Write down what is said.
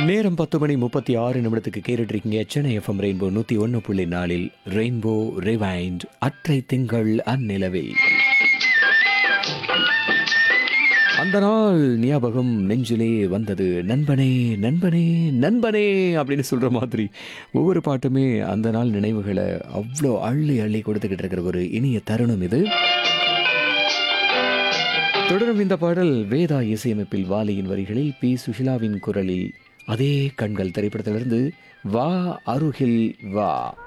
நேரம் பத்து மணி முப்பத்தி ஆறு நிமிடத்துக்கு கேட்டுட்டு இருக்கீங்க சென்னை எஃப்எம் ரெயின்போ நூற்றி ஒன்று புள்ளி நாலில் ரெயின்போ ரிவைண்ட் அற்றை திங்கள் அந்நிலவில் அந்த நாள் ஞாபகம் நெஞ்சிலே வந்தது நண்பனே நண்பனே நண்பனே அப்படின்னு சொல்ற மாதிரி ஒவ்வொரு பாட்டுமே அந்த நாள் நினைவுகளை அவ்வளோ அள்ளி அள்ளி கொடுத்துக்கிட்டு இருக்கிற ஒரு இனிய தருணம் இது தொடரும் இந்த பாடல் வேதா இசையமைப்பில் வாலியின் வரிகளில் பி சுஷிலாவின் குரலில் அதே கண்கள் திரைப்படத்திலிருந்து வா அருகில் வா